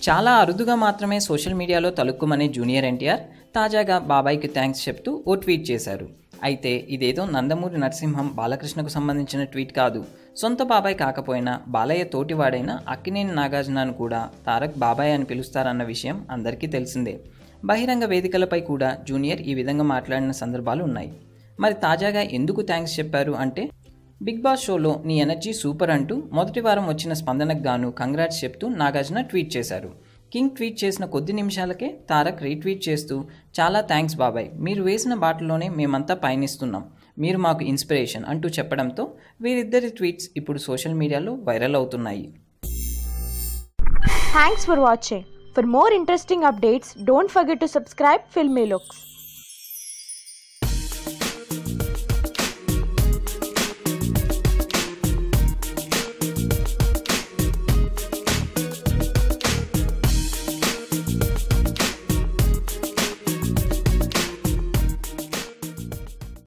చాలా అరుదుగా మాత్రమే సోషల్ మీడియాలో తలుక్కుమనే జూనియర్ ఎన్టీఆర్ తాజాగా బాబాయ్కి థ్యాంక్స్ చెప్తూ ఓ ట్వీట్ చేశారు అయితే ఇదేదో నందమూరి నరసింహం బాలకృష్ణకు సంబంధించిన ట్వీట్ కాదు సొంత బాబాయ్ కాకపోయినా బాలయ్య తోటివాడైన అక్కినేని నాగార్జునను కూడా తారక్ బాబాయ్ అని పిలుస్తారన్న విషయం అందరికీ తెలిసిందే బహిరంగ వేదికలపై కూడా జూనియర్ ఈ విధంగా మాట్లాడిన సందర్భాలు ఉన్నాయి మరి తాజాగా ఎందుకు థ్యాంక్స్ చెప్పారు అంటే బిగ్ బాస్ షోలో నీ ఎనర్జీ సూపర్ అంటూ మొదటి వారం వచ్చిన స్పందనకు గాను కంగ్రాట్స్ చెప్తూ నాగార్జున ట్వీట్ చేశారు కింగ్ ట్వీట్ చేసిన కొద్ది నిమిషాలకే తారక్ రీట్వీట్ చేస్తూ చాలా థ్యాంక్స్ బాబాయ్ మీరు వేసిన బాటలోనే మేమంతా పయనిస్తున్నాం మీరు మాకు ఇన్స్పిరేషన్ అంటూ చెప్పడంతో వీరిద్దరి ట్వీట్స్ ఇప్పుడు సోషల్ మీడియాలో వైరల్ అవుతున్నాయి Thanks for watching. For more interesting updates, don't forget to subscribe Filmy Looks.